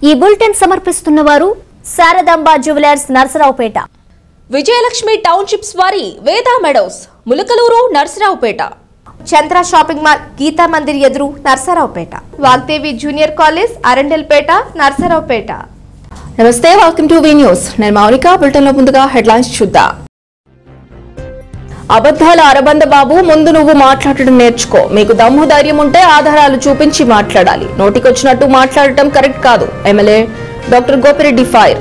ఈ బులెటిన్ సమర్పిస్తున్న వారు శారదాంబ జ్యువెలర్స్ నరసరావుపేట విజయలక్ష్మి టౌన్షిప్స్ వారి Veda meadows Mulakaluru Narasaraopet Chandra shopping mall Geeta Mandir ఎదురు Narasaraopet Vagdevi junior college Arundelpet Narsaraopet namaste welcome to V news నేను మౌనిక బులెటిన్ లో ముందుగా హెడ్లైన్స్ చూద్దాం అబద్ధాల అరబంద బాబు ముందు నువ్వు మాట్లాడటం నేర్చుకో మీకు దమ్ము ధైర్యం ఉంటే ఆధారాలు చూపించి మాట్లాడాలి నోటికొచ్చినట్టు మాట్లాడటం కరెక్ట్ కాదు MLA doctor Gopireddy fire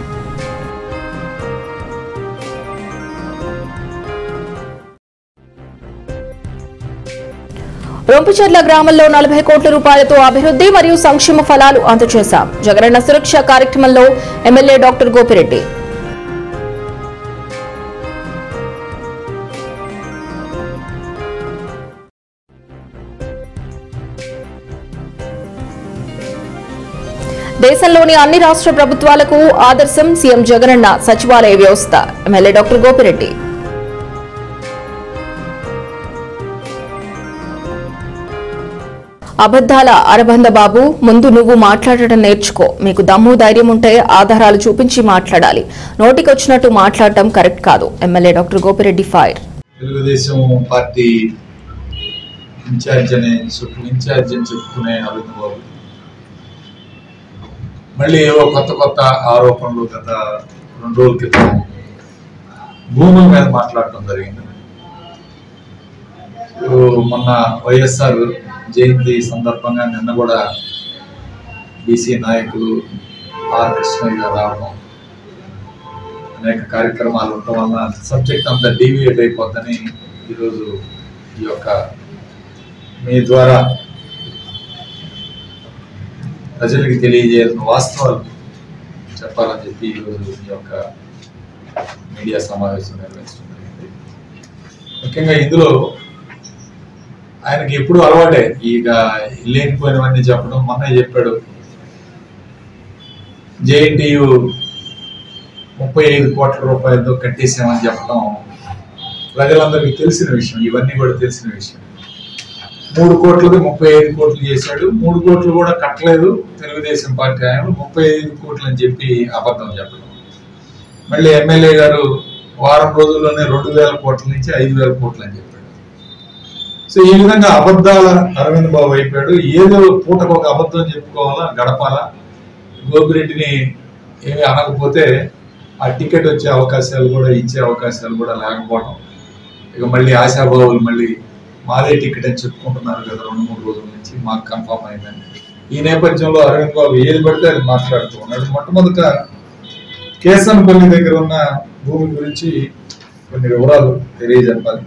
Rompicherla గ్రామంలో నలభై కోట్ల రూపాయలతో అభివృద్ధి మరియు సంక్షేమ ఫలాలు అందజేశాం జగనన్న సురక్ష కార్యక్రమంలో ఎమ్మెల్యే డాక్టర్ గోపిరెడ్డి దేశంలోని అన్ని రాష్ట్ర ప్రభుత్వాలకు ఆదర్శం సీఎం జగనన్న సచివాలయ వ్యవస్థ ఎమ్మెల్యే డాక్టర్ గోపిరెడ్డి అబద్ధాల అరబంద బాబు ముందు నువ్వు మాట్లాడటం నేర్చుకో మీకు దమ్ము ధైర్యం ఉంటే ఆధారాలు చూపించి మాట్లాడాలి నోటికొచ్చినట్టు మాట్లాడటం కరెక్ట్ కాదు MLA doctor Gopireddy fire Telugu Desam party incharge అనే చెప్పు ఇన్ఛార్జ్ అని చెప్పుకునే అరవింద్ బాబు మళ్ళీ ఏవో కొత్త కొత్త ఆరోపణలు గత రెండు రోజుల క్రితం భూముల మీద మాట్లాడటం జరిగింది సో మొన్న వైఎస్ఆర్ జయంతి సందర్భంగా నిన్న కూడా బీసీ నాయకులు ఆర్ కృష్ణయ్య గారు రావడం అనేక కార్యక్రమాలు ఉండటం వలన సబ్జెక్ట్ అంతా డీవియేట్ అయిపోద్దని ఈరోజు ఈ యొక్క మీ ద్వారా ప్రజలకి తెలియజేయాల్సిన వాస్తవాలు చెప్పాలని చెప్పి ఈరోజు ఈ యొక్క మీడియా సమావేశం నిర్వహించడం జరిగింది ముఖ్యంగా ఇందులో ఆయనకి ఎప్పుడు అలవాటే ఇక లేనిపోయినవన్నీ చెప్పడం మొన్నే చెప్పాడు జేఎన్టీయు ముప్పై ఐదు కోట్ల రూపాయలతో కట్టేసామని చెప్పడం ప్రజలందరికీ తెలిసిన విషయం ఇవన్నీ కూడా తెలిసిన విషయం మూడు కోట్లది ముప్పై ఐదు కోట్లు చేశాడు మూడు కోట్లు కూడా కట్టలేదు తెలుగుదేశం పార్టీ ఆయన ముప్పై ఐదు కోట్లు అని చెప్పి అబద్ధం చెప్పడం మళ్ళీ ఎమ్మెల్యే గారు వారం రోజుల్లోనే రెండు వేల కోట్ల నుంచి ఐదు వేల కోట్లు అని చెప్పాడు సో ఈ విధంగా అబద్ధాల అరవింద్ బాబు అయిపోయాడు ఏదో పూటకు ఒక అబద్ధం చెప్పుకోవాలా గడపాలా గోపిరెడ్డిని ఏమి అనకపోతే ఆ టికెట్ వచ్చే అవకాశాలు కూడా ఇచ్చే అవకాశాలు కూడా లేకపోవడం ఇక మళ్ళీ ఆశాభావులు మళ్ళీ మాదే టికెట్ అని చెప్పుకుంటున్నారు కదా రెండు మూడు రోజుల నుంచి మాకు కన్ఫర్మ్ అయిందని ఈ నేపథ్యంలో అరవింద్ బాబు ఏది పడితే అది మాట్లాడుతూ ఉన్నాడు మొట్టమొదట కేసనపల్లి దగ్గర ఉన్న భూమి గురించి కొన్ని వివరాలు తెలియజెప్పాలి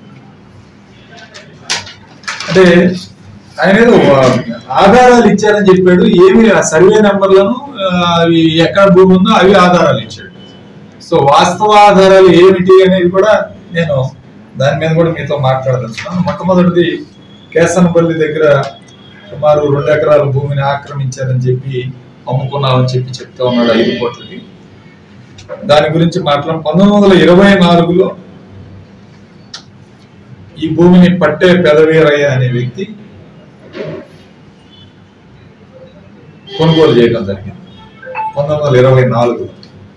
అంటే ఆయన ఏదో ఆధారాలు ఇచ్చారని చెప్పాడు ఏమి ఆ సర్వే నెంబర్లను ఆ, అవి ఎక్కడ భూమి ఉందో అవి ఆధారాలు ఇచ్చాడు సో వాస్తవ ఆధారాలు ఏమిటి అనేది కూడా నేను దాని మీద కూడా మీతో మాట్లాడదలుచున్నాను మొట్టమొదటిది కేసనపల్లి దగ్గర సుమారు రెండు ఎకరాల భూమిని ఆక్రమించారని చెప్పి అమ్ముకున్నామని చెప్పి చెప్తా ఉన్నాడు ఐదు కోట్లకి దాని గురించి మాట్లాడు పంతొమ్మిది వందల ఇరవై నాలుగులో ఈ భూమిని పట్టే పెదవీరయ్య అనే వ్యక్తి కొనుగోలు చేయడం జరిగింది పంతొమ్మిది వందల ఇరవై నాలుగు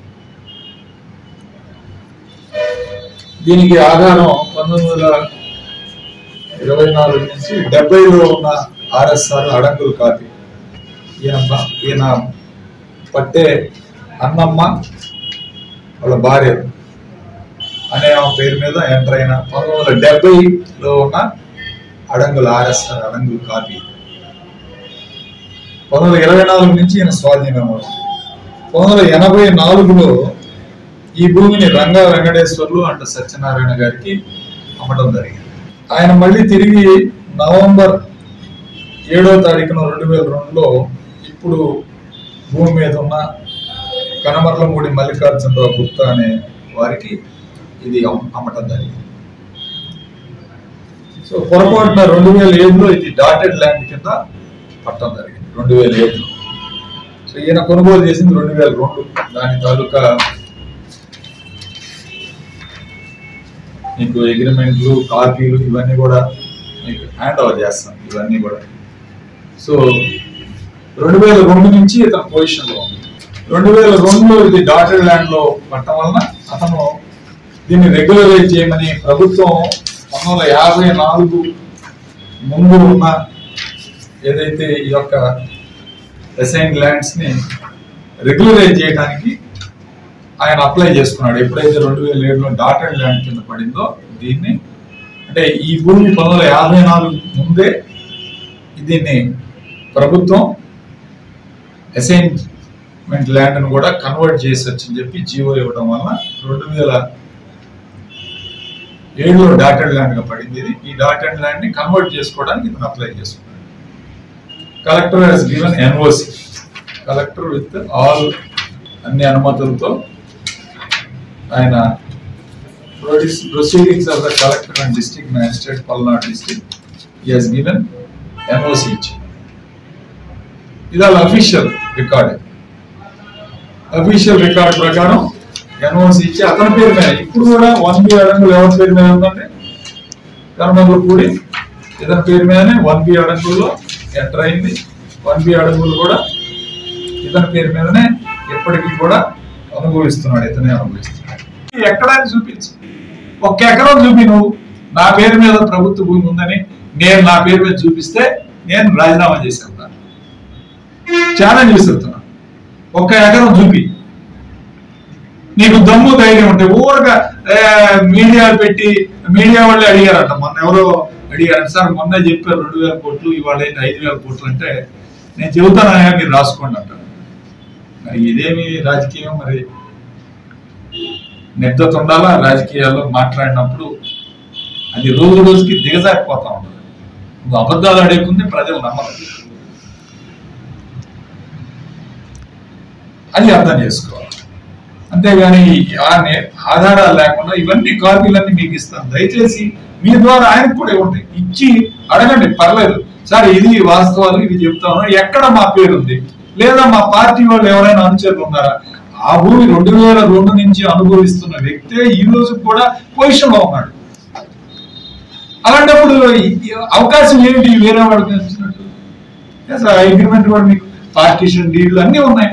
దీనికి ఆధారం పంతొమ్మిది వందల ఇరవై నాలుగు నుంచి డెబ్బైలో ఉన్న ఆర్ఎస్ఆర్ అడంగులు కాపీ ఈయన బ- ఈయన పట్టే అన్నమ్మ వాళ్ళ భార్య అనే ఆమె పేరు మీద ఎంటర్ అయిన పంతొమ్మిది వందల డెబ్బైలో ఉన్న అడంగుల ఆర్ఎస్ఆర్ అడంగులు కాపీ పంతొమ్మిది వందల ఇరవై నాలుగు నుంచి ఈయన స్వాధీనం అవుతుంది పంతొమ్మిది వందల ఎనభై నాలుగులో ఈ భూమిని రంగా వెంకటేశ్వర్లు అండ్ సత్యనారాయణ గారికి అమ్మడం జరిగింది ఆయన మళ్ళీ తిరిగి నవంబర్ ఏడో తారీఖున రెండు వేల రెండులో ఇప్పుడు భూమి మీద ఉన్న కనమర్లమూడి మల్లికార్జునరావు గుప్తా అనే వారికి ఇది అమ్- అమ్మటం జరిగింది సో పొరపాటున రెండు వేల ఏడులో ఇది డాటెడ్ ల్యాండ్ కింద పట్టడం జరిగింది రెండు వేల ఏడులో సో ఈయన కొనుగోలు చేసింది రెండు వేల రెండు దాని తాలూకా మీకు అగ్రిమెంట్లు కాపీలు ఇవన్నీ కూడా మీకు హ్యాండ్ ఓవర్ చేస్తాం ఇవన్నీ కూడా సో రెండు వేల రెండు నుంచి ఇతను పొజిషన్ లో ఉంది రెండు వేల రెండులో ఇది డాటెడ్ ల్యాండ్ లో పట్టడం వలన అతను దీన్ని రెగ్యులరైజ్ చేయమని ప్రభుత్వం పంతొమ్మిది వందల యాభై నాలుగు ముందు ఉన్న ఏదైతే ఈ యొక్క అసైన్ ల్యాండ్స్ ని రెగ్యులరైజ్ చేయడానికి ఆయన అప్లై చేసుకున్నాడు ఎప్పుడైతే రెండు వేల ఏడులో డాటెడ్ ల్యాండ్ కింద పడిందో దీన్ని అంటే ఈ భూమి పంతొమ్మిది వందల యాభై నాలుగు ముందే దీన్ని ప్రభుత్వం అసైన్మెంట్ ల్యాండ్ కూడా కన్వర్ట్ చేసి అని చెప్పి జీవో ఇవ్వడం వల్ల రెండు వేల ఏడులో డాటెడ్ ల్యాండ్ గా పడింది ఇది ఈ డాటెడ్ ల్యాండ్ ని కన్వర్ట్ చేసుకోవడానికి ఇతను అప్లై చేసుకున్నాడు collector has given NOC collector with all అన్ని అనుమతులతో ఆయన proceedings of the collector and district magistrate Palnadu district he has given NOC ఇచ్చి ఇది వాళ్ళ అఫీషియల్ రికార్డ్ అఫీషియల్ రికార్డ్ ప్రకారం ఎన్ఓసి ఇచ్చి అతని పేరు మీద ఇప్పుడు కూడా వన్ బి అడంగులు ఎవరి పేరు మీద ఉందండి కర్మగురు కూడి ఇతని పేరు మీదనే వన్ బి అడంగుల్లో ఎంటర్ అయింది వన్ బి అడంగులు కూడా ఇతని పేరు మీదనే ఎప్పటికీ కూడా అనుభవిస్తున్నాడు ఇతనే అనుభవిస్తున్నాడు ఎక్కడ అని చూపించు ఒక్క ఎకరం చూపి నువ్వు నా పేరు మీద ప్రభుత్వ భూమి ఉందని నేను నా పేరు మీద చూపిస్తే నేను రాజీనామా చేసి వెళ్తాను ఛాలెంజ్ విసురుతున్నా ఒక్క ఎకరం చూపి నీకు దమ్ము ధైర్యం ఉంటే ఊరగా మీడియా పెట్టి మీడియా వాళ్ళే అడిగారంట మొన్న ఎవరో అడిగారంట సార్ మొన్న చెప్పారు రెండు వేల కోట్లు ఇవాళ ఏంటి ఐదు వేల కోట్లు అంటే నేను చెబుతానయ్యా మీరు రాసుకోండి అంటారు మరి ఇదేమి రాజకీయం మరి నిబద్ధత ఉండాలా రాజకీయాల్లో మాట్లాడినప్పుడు అది రోజు రోజుకి దిగజారిపోతా ఉంటుంది నువ్వు అబద్ధాలు అడగకుంది ప్రజలు నమ్మరు అది అర్థం చేసుకోవాలి అంతేగాని ఆ నే- ఆధారాలు లేకుండా ఇవన్నీ కాపీలన్నీ మీకు ఇస్తాను దయచేసి మీ ద్వారా ఆయనకు కూడా ఇవ్వండి ఇచ్చి అడగండి పర్లేదు సార్ ఇది వాస్తవాలు ఇది చెప్తాను ఎక్కడ మా పేరు ఉంది లేదా మా పార్టీ వాళ్ళు ఎవరైనా అనుచరులు ఉన్నారా ఆ భూమి రెండు వేల రెండు నుంచి అనుభవిస్తున్న వ్యక్తే ఈ రోజు కూడా పొజిషన్ లో ఉన్నాడు అలాంటప్పుడు ఈ- ఈ అవకాశం ఏంటి వేరే వాడికి వచ్చినట్టు అగ్రిమెంట్ కూడా మీకు పార్టీషన్ డీల్ అన్నీ ఉన్నాయి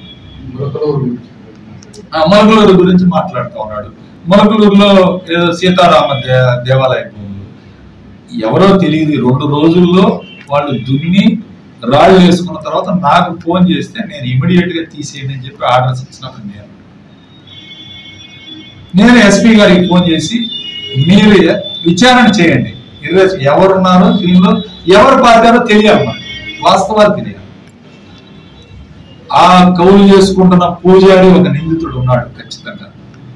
ఆ మొలకలూరు గురించి మాట్లాడుతూ ఉన్నాడు మొలకలూరులో ఏదో సీతారామ దే- దేవాలయం భూములు ఎవరో తెలియదు ఈ రెండు రోజుల్లో వాళ్ళు దున్ని రాళ్ళు వేసుకున్న తర్వాత నాకు ఫోన్ చేస్తే నేను ఇమీడియట్ గా తీసేయండి అని చెప్పి ఆర్డర్స్ ఇచ్చినప్పుడు నేను నేను ఎస్పీ గారికి ఫోన్ చేసి మీరు విచారణ చేయండి ఈరోజు ఎవరున్నారో దీనిలో ఎవరు పాతారో తెలియాలి మనకి వాస్తవాలు తెలియాలి ఆ కౌలు చేసుకుంటున్న పూజారి ఒక నిందితుడు ఉన్నాడు ఖచ్చితంగా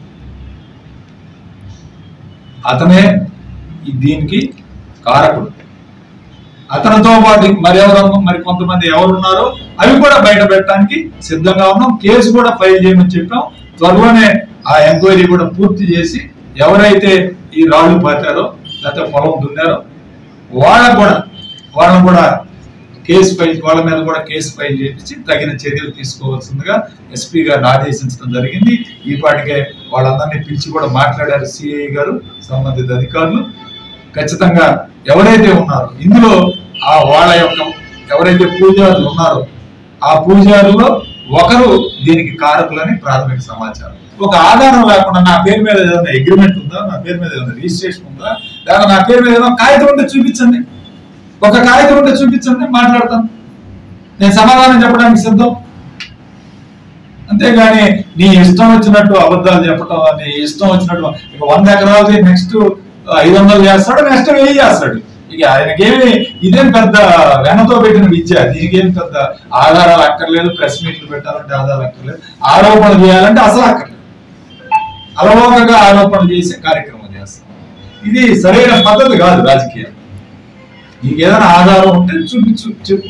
అతనే ఈ దీనికి కారకుడు అతనితో పాటు మరి ఎవరు మరి కొంతమంది ఎవరున్నారో అవి కూడా బయట పెట్టడానికి సిద్ధంగా ఉన్నాం కేసు కూడా ఫైల్ చేయమని చెప్పాం త్వరలోనే ఆ ఎంక్వైరీ కూడా పూర్తి చేసి ఎవరైతే ఈ రాళ్ళు పాతారో లేకపోతే పొలం దున్నారో వాళ్ళకు కూడా వాళ్ళని కూడా కేసు ఫైల్ వాళ్ళ మీద కూడా కేసు ఫైల్ చేయించి తగిన చర్యలు తీసుకోవాల్సిందిగా ఎస్పీ గారిని ఆదేశించడం జరిగింది ఈ పాటికే వాళ్ళందరినీ పిలిచి కూడా మాట్లాడారు సిఐ గారు సంబంధిత అధికారులు ఖచ్చితంగా ఎవరైతే ఉన్నారో ఇందులో ఆ వాళ్ళ యొక్క ఎవరైతే పూజారులు ఉన్నారో ఆ పూజారులో ఒకరు దీనికి కారకులని ప్రాథమిక సమాచారం ఒక ఆధారం లేకుండా నా పేరు మీద ఏదైనా అగ్రిమెంట్ ఉందా నా పేరు మీద ఏదైనా రిజిస్ట్రేషన్ ఉందా లేదా నా పేరు మీద ఏదైనా కాగితం ఉంటే చూపించండి ఒక కాగితం ఉంటే చూపించండి మాట్లాడతాను నేను సమాధానం చెప్పడానికి సిద్ధం అంతేగాని నీ ఇష్టం వచ్చినట్టు అబద్ధాలు చెప్పటం నీ ఇష్టం వచ్చినట్టు ఇక వంద ఎకరాలది నెక్స్ట్ ఐదు వందలు చేస్తాడు నెక్స్ట్ వెయ్యి చేస్తాడు ఇక ఆయనకేమి ఇదేం పెద్ద వెనతో పెట్టిన విద్య దీనికి ఏం పెద్ద ఆధారాలు అక్కర్లేదు ప్రెస్ మీట్లు పెట్టాలంటే ఆధారాలు అక్కర్లేదు ఆరోపణ చేయాలంటే అసలు అక్కర్లేదు అలవోకగా ఆరోపణ చేసే కార్యక్రమం చేస్తాం ఇది సరైన పద్ధతి కాదు రాజకీయం నీకు ఏదైనా ఆధారం ఉంటే చూపించు చెప్పు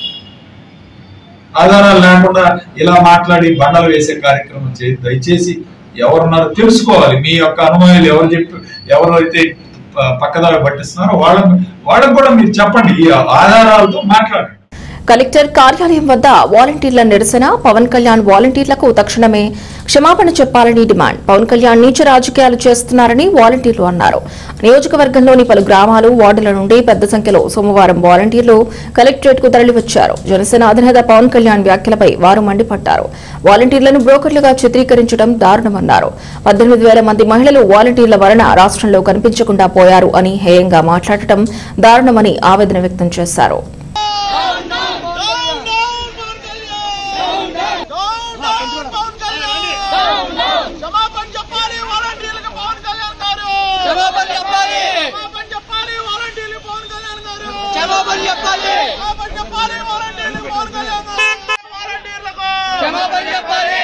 ఆధారాలు లేకుండా ఇలా మాట్లాడి బండలు వేసే కార్యక్రమం చేయి దయచేసి ఎవరున్నారో తెలుసుకోవాలి మీ యొక్క అనుమానాలు ఎవరు చెప్పి ఎవరైతే ప- పక్కదారి పట్టిస్తున్నారో వాళ్ళ వాళ్ళకు కూడా మీరు చెప్పండి ఈ ఆధారాలతో మాట్లాడండి కలెక్టర్ కార్యాలయం వద్ద వాలంటీర్ల నిరసన పవన్ కళ్యాణ్ వాలంటీర్లకు తక్షణమే క్షమాపణ చెప్పాలని డిమాండ్ పవన్ కళ్యాణ్ నీచ రాజకీయాలు చేస్తున్నారని వాలంటీర్లు అన్నారు నియోజకవర్గంలోని పలు గ్రామాలు వార్డుల నుండి పెద్ద సంఖ్యలో సోమవారం వాలంటీర్లు కలెక్టరేట్ కు తరలివచ్చారు జనసేన అధినేత పవన్ కళ్యాణ్ వ్యాఖ్యలపై వారు మండిపడ్డారు వాలంటీర్లను బ్రోకర్లుగా చిత్రీకరించడం దారుణమన్నారు పద్దెనిమిది వేల మంది మహిళలు వాలంటీర్ల వలన రాష్ట్రంలో కనిపించకుండా పోయారు అని హేయంగా మాట్లాడటం దారుణమని ఆవేదన వ్యక్తం చేశారు క్షమాపణ చెప్పాలి వాలంటీర్లకు పవన్ కళ్యాణ్ గారు క్షమాపణ చెప్పాలి క్షమాపణ చెప్పాలి వాలంటీర్లకు పవన్ కళ్యాణ్ గారు క్షమాపణ చెప్పాలి క్షమాపణ చెప్పాలి వాలంటీర్లకు పవన్ కళ్యాణ్ గారు వాలంటీర్లకు క్షమాపణ చెప్పాలి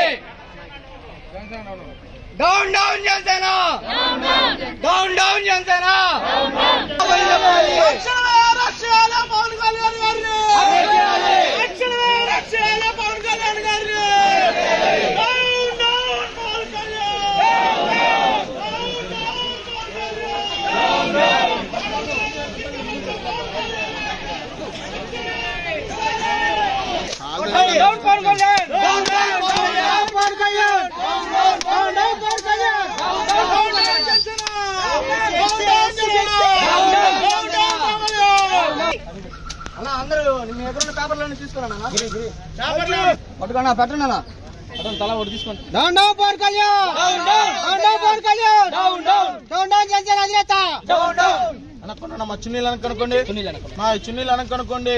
down down Janasena down down Janasena క్షమాపణ చెప్పాలి రక్షణమే రక్షణ పవన్ కళ్యాణ్ గారిని చేయాలి. రక్షణమే రక్షణ పవన్ కళ్యాణ్ గారిని down down Pawan Kalyan down down Pawan Kalyan down Pawan Kalyan down down Pawan Kalyan down down Pawan down Pawan Kalyan down down Pawan Kalyan అన్న అందరూ మీ ఎదురున్న పేపర్లన్నీ తీసుకురానా పట్టుకోనా పెట్టండి అన్న తల ఒకటి తీసుకోండి down down Pawan Kalyan down down down down Pawan Kalyan down down down down Janasena అధినేత డౌన్ డౌన్ అనుకున్నా మా చున్నీలు అనుకోండి మా చున్నీలు అనుకోండి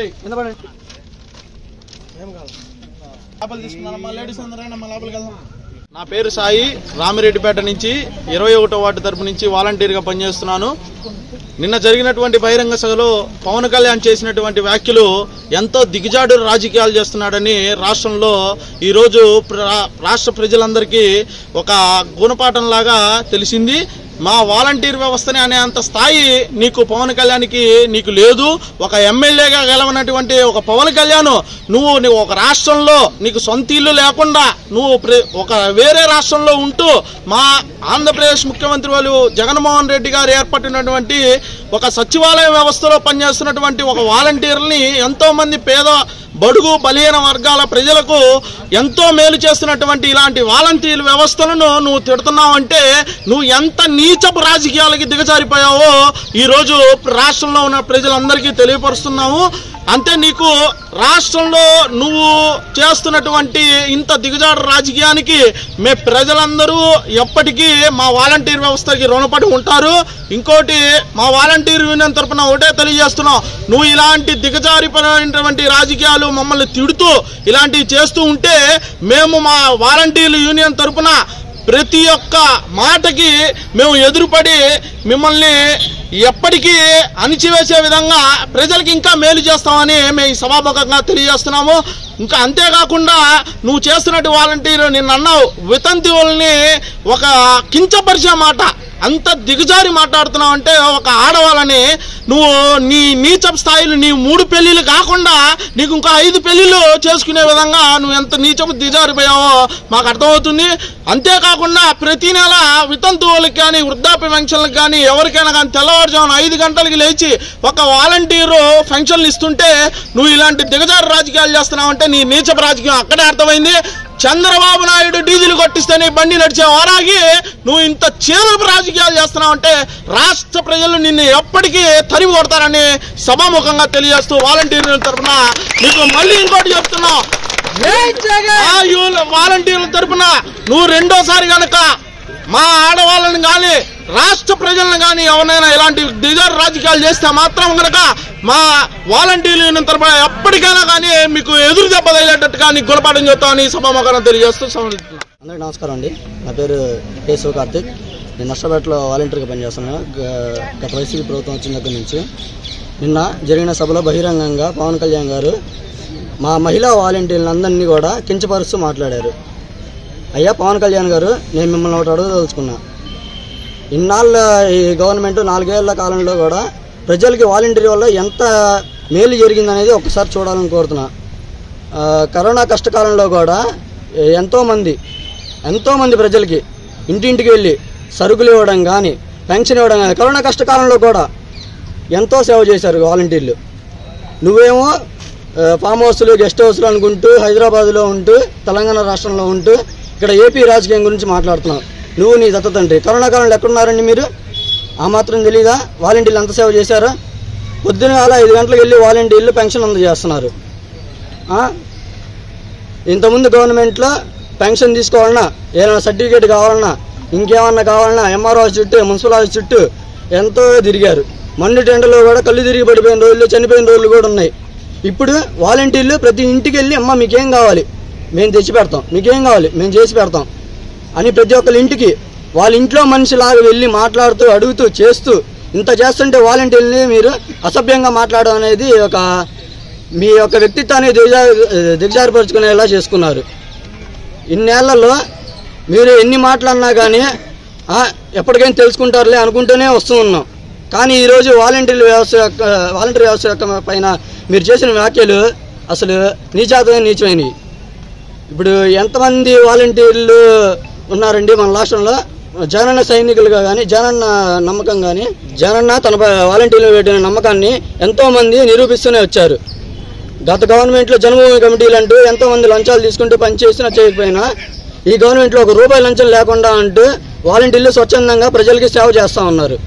లోపల తీసుకున్నాను మా లేడీస్ అందరైనా మా లోపలికి వెళ్దాం నా పేరు సాయి రామిరెడ్డిపేట నుంచి ఇరవై ఒకటో వార్డు తరపు నుంచి వాలంటీర్గా పనిచేస్తున్నాను నిన్న జరిగినటువంటి బహిరంగ సభలో పవన్ కళ్యాణ్ చేసినటువంటి వ్యాఖ్యలు ఎంతో దిగజాడు రాజకీయాలు చేస్తున్నాడని రాష్ట్రంలో ఈరోజు ప్ర- రాష్ట్ర ప్రజలందరికీ ఒక గుణపాఠం లాగా తెలిసింది మా వాలంటీర్ వ్యవస్థని అనే అంత స్థాయి నీకు పవన్ కళ్యాణ్కి నీకు లేదు ఒక ఎమ్మెల్యేగా గెలవనటువంటి ఒక పవన్ కళ్యాణ్ నువ్వు నువ్వు ఒక రాష్ట్రంలో నీకు సొంత ఇల్లు లేకుండా నువ్వు ప్ర- ఒక వేరే రాష్ట్రంలో ఉంటూ మా ఆంధ్రప్రదేశ్ ముఖ్యమంత్రి వాళ్ళు జగన్మోహన్ రెడ్డి గారు ఏర్పడినటువంటి ఒక సచివాలయ వ్యవస్థలో పనిచేస్తున్నటువంటి ఒక వాలంటీర్ని ఎంతో మంది పేద బడుగు బలహీన వర్గాల ప్రజలకు ఎంతో మేలు చేస్తున్నటువంటి ఇలాంటి వాలంటీర్ వ్యవస్థలను నువ్వు తిడుతున్నావంటే నువ్వు ఎంత నీచపు రాజకీయాలకి దిగజారిపోయావో ఈరోజు రాష్ట్రంలో ఉన్న ప్రజలందరికీ తెలియపరుస్తున్నాము అంతే నీకు రాష్ట్రంలో నువ్వు చేస్తున్నటువంటి ఇంత దిగజారు రాజకీయానికి మే ప్రజలందరూ ఎప్పటికీ మా వాలంటీర్ వ్యవస్థకి రుణపడి ఉంటారు ఇంకోటి మా వాలంటీర్ యూనియన్ తరపున ఒకటే తెలియజేస్తున్నాం నువ్వు ఇలాంటి దిగజారిపోయినటువంటి రాజకీయాలు మమ్మల్ని తిడుతూ ఇలాంటివి చేస్తూ ఉంటే మేము మా వాలంటీర్ యూనియన్ తరపున ప్రతి ఒక్క మాటకి మేము ఎదురుపడి మిమ్మల్ని ఎప్పటికీ అణిచివేసే విధంగా ప్రజలకి ఇంకా మేలు చేస్తామని మేము ఈ సభాముఖంగా తెలియజేస్తున్నాము ఇంకా అంతేకాకుండా నువ్వు చేస్తున్నట్టు వాలంటీర్ నిన్న అన్నావు వితంతి వాళ్ళని ఒక కించపరిచే మాట అంత దిగజారి మాట్లాడుతున్నావు అంటే ఒక ఆడవాళ్ళని నువ్వు నీ నీచపు స్థాయిలు నీ మూడు పెళ్లిళ్ళు కాకుండా నీకు ఇంకా ఐదు పెళ్లిళ్ళు చేసుకునే విధంగా నువ్వు ఎంత నీచపు దిగజారిపోయావో మాకు అర్థమవుతుంది అంతేకాకుండా ప్రతి నెల వితంతు వాళ్ళకి కానీ వృద్ధాప్య పెన్షన్లకు కానీ ఎవరికైనా కానీ తెల్లవారుజామున ఐదు గంటలకి లేచి ఒక వాలంటీరు పెన్షన్లు ఇస్తుంటే నువ్వు ఇలాంటి దిగజారు రాజకీయాలు చేస్తున్నావంటే నీ నీచపు రాజకీయం అక్కడే అర్థమైంది చంద్రబాబు నాయుడు డీజిల్ కొట్టిస్తేనే బండి నడిచే వారాగి నువ్వు ఇంత చేదపు రాజకీయాలు చేస్తున్నావంటే రాష్ట్ర ప్రజలు నిన్ను ఎప్పటికీ తరిమి కొడతారని సభాముఖంగా తెలియజేస్తూ వాలంటీర్ల తరఫున నీకు మళ్ళీ ఇంకోటి చెప్తున్నావు ఆ యూల- వాలంటీర్ల తరపున నువ్వు రెండోసారి గనక మా ఆడవాళ్ళని కానీ రాష్ట్ర ప్రజలను కానీ ఎవరైనా ఇలాంటి దిగర్ రాజకీయాలు చేస్తే మాత్రం గనక మా వాలంటీర్ల యూనియన్ తరపున ఎప్పటికైనా కానీ మీకు ఎదురు దెబ్బ తగిలేటట్టుగా నీకు గుణపాఠం చెప్తామని సభాముఖం తెలియజేస్తూ సంబంధిస్తున్నాను అందరికీ నమస్కారం అండి నా పేరు కే శివ కార్తిక్ నేను నష్టపేటలో వాలంటీర్గా పనిచేస్తున్నాను గ- గత వైసీపీ ప్రభుత్వం వచ్చిన దగ్గర నుంచి నిన్న జరిగిన సభలో బహిరంగంగా పవన్ కళ్యాణ్ గారు మా మహిళా వాలంటీర్లందరినీ కూడా కించపరుస్తూ మాట్లాడారు అయ్యా పవన్ కళ్యాణ్ గారు నేను మిమ్మల్ని ఒకటి అడగదలుచుకున్నా ఇన్నాళ్ళ ఈ గవర్నమెంట్ నాలుగేళ్ల కాలంలో కూడా ప్రజలకి వాలంటీర్ వల్ల ఎంత మేలు జరిగిందనేది ఒక్కసారి చూడాలని కోరుతున్నా ఆ, కరోనా కష్టకాలంలో కూడా ఎంతోమంది ఎంతోమంది ప్రజలకి ఇంటింటికి వెళ్ళి సరుకులు ఇవ్వడం కానీ పెన్షన్ ఇవ్వడం కానీ కరోనా కష్టకాలంలో కూడా ఎంతో సేవ చేశారు వాలంటీర్లు నువ్వేమో ఆ, ఫామ్ హౌస్లు గెస్ట్ హౌస్లు అనుకుంటూ హైదరాబాద్లో ఉంటూ తెలంగాణ రాష్ట్రంలో ఉంటూ ఇక్కడ ఏపీ రాజకీయం గురించి మాట్లాడుతున్నావు నువ్వు నీ దత్త తండ్రి కరోనా కాలంలో ఎక్కడున్నారండి మీరు ఆ మాత్రం తెలీదా వాలంటీర్లు ఎంత సేవ చేశారు పొద్దున వేళ ఐదు గంటలకు వెళ్ళి వాలంటీర్లు పెన్షన్ అందజేస్తున్నారు ఆ? ఇంతకుముందు గవర్నమెంట్లో పెన్షన్ తీసుకోవాలన్నా ఏదైనా సర్టిఫికేట్ కావాలన్నా ఇంకేమన్నా కావాలన్నా ఎంఆర్ఓ చుట్టూ మున్సిపల్ ఆఫీస్ చుట్టూ ఎంతో తిరిగారు మండు టెండలో కూడా కళ్ళు తిరిగి పడిపోయిన రోజులు చనిపోయిన రోజులు కూడా ఉన్నాయి ఇప్పుడు వాలంటీర్లు ప్రతి ఇంటికి వెళ్ళి అమ్మ మీకేం కావాలి మేము తెచ్చి పెడతాం మీకేం కావాలి మేము చేసి పెడతాం అని ప్రతి ఒక్కరి ఇంటికి వాళ్ళ ఇంట్లో మనిషిలాగా వెళ్ళి మాట్లాడుతూ అడుగుతూ చేస్తూ ఇంత చేస్తుంటే వాలంటీర్ని మీరు అసభ్యంగా మాట్లాడడం అనేది ఒక మీ యొక్క వ్యక్తిత్వాన్ని దిగజా దిగజారిపరుచుకునేలా చేసుకున్నారు ఇన్నేళ్లలో మీరు ఎన్ని మాటలన్నా కానీ ఆ, ఎప్పటికైనా తెలుసుకుంటారులే అనుకుంటూనే వస్తూ ఉన్నాం కానీ ఈరోజు వాలంటీర్ వ్యవస్థ యొక్క వాలంటీర్ వ్యవస్థ యొక్క పైన మీరు చేసిన వ్యాఖ్యలు అసలు నీచాతమైన నీచమైనవి ఇప్పుడు ఎంతమంది వాలంటీర్లు ఉన్నారండి మన రాష్ట్రంలో జగనన్న సైనికులుగా కానీ జగనన్న నమ్మకం కానీ జగనన్న తన పై వాలంటీర్లు పెట్టిన నమ్మకాన్ని ఎంతోమంది నిరూపిస్తూనే వచ్చారు గత గవర్నమెంట్లో జన్మభూమి కమిటీలు అంటూ ఎంతోమంది లంచాలు తీసుకుంటూ పనిచేసినా చేయకపోయినా ఈ గవర్నమెంట్లో ఒక రూపాయి లంచం లేకుండా అంటూ వాలంటీర్లు స్వచ్ఛందంగా ప్రజలకి సేవ చేస్తూ ఉన్నారు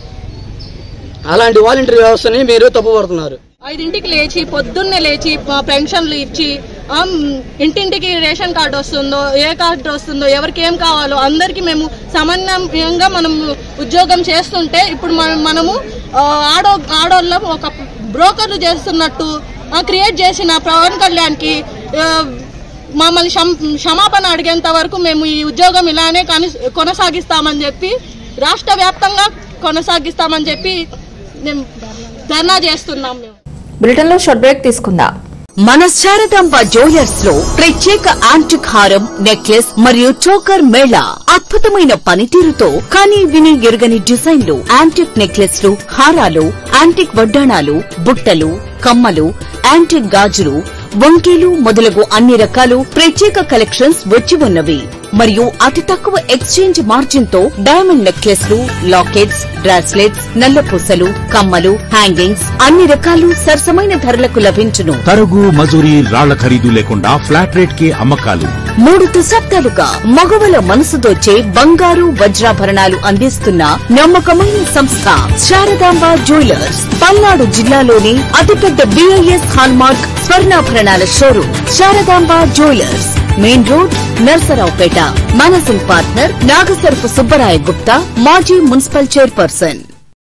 అలాంటి వాలంటీర్ వ్యవస్థని మీరు తప్పుపడుతున్నారు ఐదింటికి లేచి పొద్దున్నే లేచి ప- పెన్షన్లు ఇచ్చి ఆమ్, ఇంటింటికి రేషన్ కార్డు వస్తుందో ఏ కార్డు వస్తుందో ఎవరికి ఏం కావాలో అందరికీ మేము సమన్వయంగా మనం ఉద్యోగం చేస్తుంటే ఇప్పుడు మనం మనము ఆ, ఆడో ఆడోళ్ళం ఒక బ్రోకర్లు చేస్తున్నట్టు క్రియేట్ చేసిన పవన్ కళ్యాణ్కి ఆ, మమ్మల్ని క్షమ- క్షమాపణ అడిగేంత వరకు మేము ఈ ఉద్యోగం ఇలానే కని కొనసాగిస్తామని చెప్పి రాష్ట్ర వ్యాప్తంగా కొనసాగిస్తామని చెప్పి మేము ధర్నా చేస్తున్నాం మేము బులెటిన్లో షార్ట్ బ్రేక్ తీసుకుందాం మన శారదాంబ జ్యువెలర్స్ లో ప్రత్యేక యాంటిక్ హారం నెక్లెస్ మరియు చోకర్ మేళా అద్భుతమైన పనితీరుతో కానీ విని ఎరుగని డిజైన్లు యాంటిక్ నెక్లెస్లు హారాలు యాంటిక్ వడ్డాణాలు బుట్టలు కమ్మలు యాంటిక్ గాజులు వంకీలు మొదలగు అన్ని రకాలు ప్రత్యేక కలెక్షన్స్ వచ్చి ఉన్నవి మరియు అతి తక్కువ ఎక్స్చేంజ్ మార్జిన్ తో డైమండ్ నెక్లెస్లు లాకెట్స్ బ్రాస్లెట్స్ నల్లపూసలు కమ్మలు హ్యాంగింగ్స్ అన్ని రకాలు సరసమైన ధరలకు లభించును తరుగు మజూరి రాళ్ల ఖరీదు లేకుండా ఫ్లాట్ రేట్ కి అమ్మకాలు మూడు దశాబ్దాలుగా మగవల మనసు దోచే బంగారు వజ్రాభరణాలు అందిస్తున్న నమ్మకమైన సంస్థ శారదాంబ జ్యువెలర్స్ పల్నాడు జిల్లాలోని అతిపెద్ద బిఐఎస్ హాల్మార్క్ స్వర్ణాభరణాల showroom Saradamba jewellers main road Narsaraopet managing partner Nagasarapu Subbaraya Gupta మాజీ మున్సిపల్ చైర్పర్సన్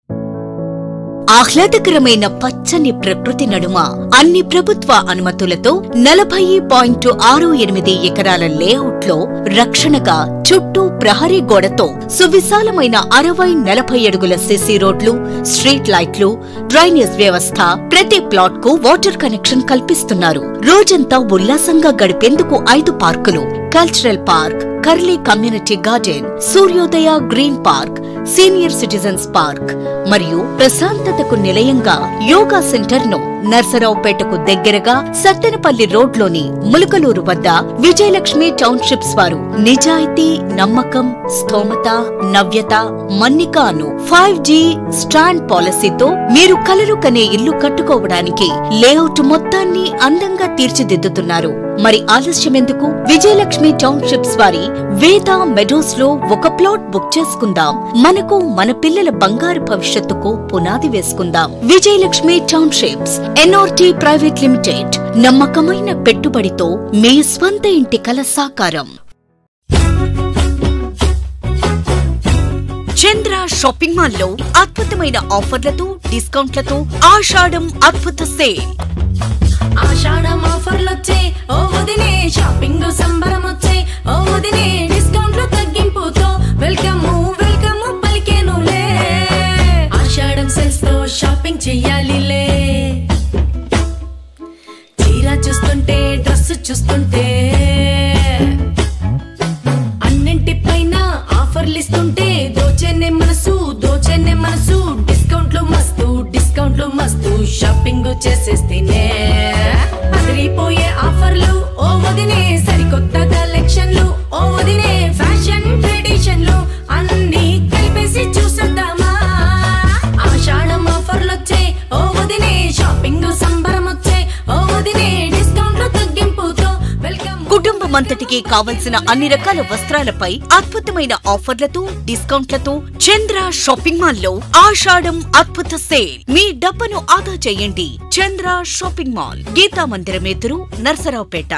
ఆహ్లాదకరమైన పచ్చని ప్రకృతి నడుమ అన్ని ప్రభుత్వ అనుమతులతో నలభై పాయింట్ ఆరు ఎనిమిది ఎకరాల లేఅవుట్ లో రక్షణగా చుట్టూ ప్రహరీ గోడతో సువిశాలమైన అరవై నలభై అడుగుల సిసి రోడ్లు స్ట్రీట్ లైట్లు డ్రైనేజ్ వ్యవస్థ ప్రతి ప్లాట్ కు వాటర్ కనెక్షన్ కల్పిస్తున్నారు రోజంతా ఉల్లాసంగా గడిపేందుకు ఐదు పార్కులు కల్చరల్ పార్క్ కర్లీ community garden Suryodaya green park senior citizens park మరియు ప్రశాంతతకు నిలయంగా యోగా సెంటర్ ను నర్సరావుపేటకు దగ్గరగా సత్తెనపల్లి రోడ్లోని ములకలూరు వద్ద విజయలక్ష్మి టౌన్షిప్స్ వారు నిజాయితీ నమ్మకం స్థోమత నవ్యత మన్నిక అను ఫైవ్ జీ స్టాండ్ పాలసీతో మీరు కలలు కనే ఇల్లు కట్టుకోవడానికి లేఅవుట్ మొత్తాన్ని అందంగా తీర్చిదిద్దుతున్నారు మరి ఆలస్యం ఎందుకు విజయలక్ష్మి టౌన్షిప్స్ వారి వేద మెడోస్ లో ఒక ప్లాట్ బుక్ చేసుకుందాం మనకు మన పిల్లల బంగారు భవిష్యత్తుకు పునాది వేసుకుందాం Vijayalakshmi townships NRT private limited నమ్మకమైన పెట్టుబడితో మీ స్వంత ఇంటి కల సాకారం చంద్ర షాపింగ్ మాల్ లో అద్భుతమైన ఆఫర్లతో డిస్కౌంట్లతో ఆషాఢం అద్భుత సేల్ ఆషాఢం ఆఫర్లొచ్చే ఓ వదినే షాపింగ్ సంబరం వచ్చే ఓ వదినే డిస్కౌంట్లు తగ్గింపుతో వెల్కమ్ వెల్కమ్ పలికేనులే ఆషాఢం సెల్స్ తో షాపింగ్ చెయ్యాలిలే చీర చూస్తుంటే డ్రెస్ చూస్తుంటే అన్నింటిపైన ఆఫర్లు ఇస్తుంటే దోచేనే మనసు దోచేనే మనసు డిస్కౌంట్లు మస్తు డిస్కౌంట్లు మస్తు షాపింగ్ చేసేస్తేనే అదిరిపోయే ఆఫర్లు ఓ వదినే సరికొత్త కలెక్షన్లు ఓ వదినే ఫ్యాషన్ ట్రెడిషన్లు అన్ని కలిపేసి చూసేద్దామా ఆషాఢం ఆఫర్లు వచ్చే ఓ వదినే షాపింగ్ సంబరం వచ్చే ఓ వదినే కుటుంబమంతటికి కావలసిన అన్ని రకాల వస్త్రాలపై అద్భుతమైన ఆఫర్లతో డిస్కౌంట్లతో చంద్ర షాపింగ్ మాల్ లో ఆషాఢం అద్భుత సేల్ మీ డబ్బను ఆదా చేయండి చంద్ర షాపింగ్ మాల్ గీతా మందిరం ఎదురు నర్సరావుపేట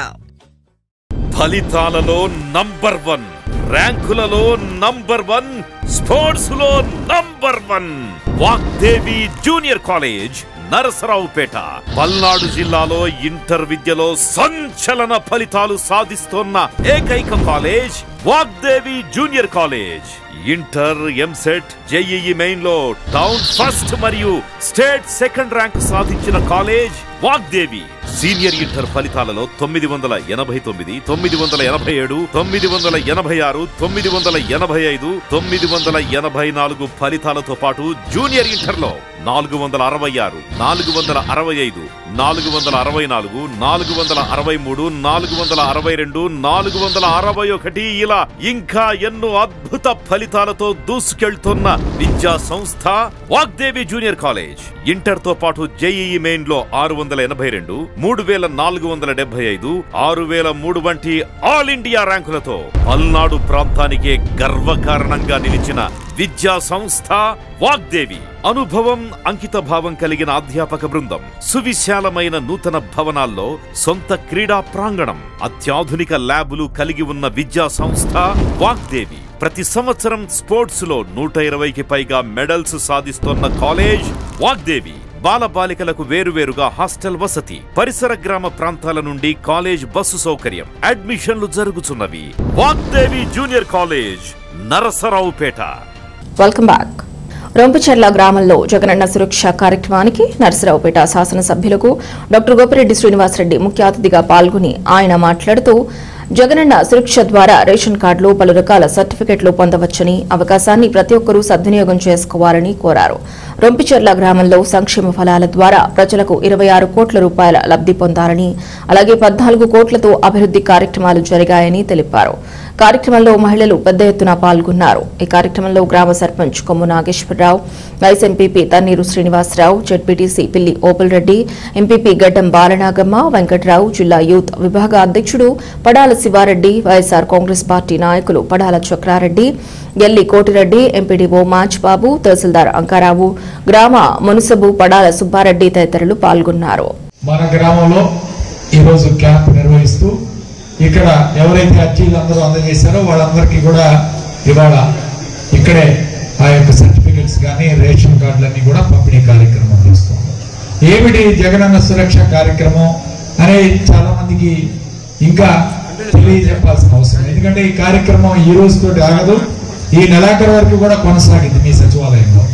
ఫలితాలలో నంబర్ వన్ ర్యాంకులలో నంబర్ వన్ స్పోర్ట్స్ లో number one Vagdevi junior college Narasaraopet Palnadu జిల్లాలో ఇంటర్ విద్యలో సంచలన ఫలితాలు సాధిస్తోన్న ఏకైక college Vagdevi junior college inter EAMCET JEE main లో టౌన్ ఫస్ట్ మరియు స్టేట్ సెకండ్ ర్యాంక్ సాధించిన కాలేజ్ వాగ్దేవి సీనియర్ ఇంటర్ ఫలితాలలో తొమ్మిది వందల ఎనభై తొమ్మిది తొమ్మిది వందల ఎనభై ఏడు తొమ్మిది వందల ఎనభై ఆరు తొమ్మిది వందల ఎనభై ఐదు తొమ్మిది వందల ఎనభై నాలుగు ఫలితాలతో పాటు జూనియర్ ఇంటర్ లో నాలుగు వందల అరవై ఆరు నాలుగు వందల అరవై ఐదు నాలుగు వందల అరవై నాలుగు నాలుగు వందల అరవై మూడు నాలుగు వందల అరవై రెండు నాలుగు వందల అరవై ఒకటి ఇలా ఇంకా ఎన్నో అద్భుత ఫలితాలతో దూసుకెళ్తున్న విద్యా సంస్థ వాగ్దేవి జూనియర్ కాలేజ్ ఇంటర్ తో పాటు జేఈఈ మెయిన్ లో ఆరు వందల ఎనభై రెండు మూడు వేల నాలుగు వందల డెబ్బై ఐదు ఆరు వేల మూడు వంటి ఆల్ ఇండియా ర్యాంకులతో పల్నాడు ప్రాంతానికే గర్వకారణంగా నిలిచిన విద్యా సంస్థ వాగ్దేవి అనుభవం అంకిత భావం కలిగిన అధ్యాపక బృందం సువిశాలమైన నూతన భవనాల్లో సొంత క్రీడా ప్రాంగణం అత్యాధునిక ల్యాబులు కలిగి ఉన్న విద్యా సంస్థ వాగ్దేవి ప్రతి సంవత్సరం స్పోర్ట్స్ లో నూట ఇరవైకి పైగా మెడల్స్ సాధిస్తోన్న కాలేజ్ వాగ్దేవి బాలబాలికలకు వేరువేరుగా హాస్టల్ వసతి పరిసర గ్రామ ప్రాంతాల నుండి కాలేజ్ బస్సు సౌకర్యం అడ్మిషన్లు జరుగుతున్నవి Vagdevi junior college Narasaraopet welcome back Rompacherla గ్రామంలో జగనన్న సురక్ష కార్యక్రమానికి నరసరావుపేట శాసనసభ్యులకు డాక్టర్ గోపిరెడ్డి శ్రీనివాసరెడ్డి ముఖ్య అతిథిగా పాల్గొని ఆయన మాట్లాడుతూ జగనన్న సురక్ష ద్వారా రేషన్ కార్డులు పలు రకాల సర్టిఫికెట్లు పొందవచ్చని అవకాశాన్ని ప్రతి ఒక్కరూ సద్వినియోగం చేసుకోవాలని కోరారు రొంపిచెర్ల గ్రామంలో సంక్షేమ ఫలాల ద్వారా ప్రజలకు ఇరవై ఆరు కోట్ల రూపాయల లబ్ధి పొందాలని అలాగే పద్నాలుగు కోట్లతో అభివృద్ధి కార్యక్రమాలు జరిగాయని తెలిపారు కార్యక్రమంలో మహిళలు పెద్ద ఎత్తున పాల్గొన్నారు ఈ కార్యక్రమంలో గ్రామ sarpanch Kommu Nageswararao vice MPP Thanneeru Srinivasarao ZPTC Pilli Opul Reddy MPP గడ్డం బాలనాగమ్మ వెంకట్రావు జిల్లా యూత్ విభాగ అధ్యక్షుడు Padala Sivareddy YSR Congress party నాయకులు పడాల చక్రారెడ్డి ఎల్లి కోటిరెడ్డి ఎంపీడీఓ మాచ్ బాబు తహసీల్దార్ అంకారావు గ్రామ మునుసబు పడాల సుబ్బారెడ్డి తదితరులు పాల్గొన్నారు మన గ్రామంలో ఈరోజు క్యాంప్ నిర్వహిస్తూ ఇక్కడ ఎవరైతే అర్జీలు అందరూ అందజేశారో వాళ్ళందరికీ కూడా ఇవాళ ఇక్కడే ఆ యొక్క సర్టిఫికెట్స్ కానీ రేషన్ కార్డులన్నీ కూడా పంపిణీ కార్యక్రమం చేస్తాం ఏమిటి జగనన్న సురక్ష కార్యక్రమం అనేది చాలా మందికి ఇంకా తెలియజెప్పాల్సిన అవసరం ఎందుకంటే ఈ కార్యక్రమం ఈ రోజుతో ఆగదు ఈ నెలాఖరు వరకు కూడా కొనసాగింది మీ సచివాలయంలో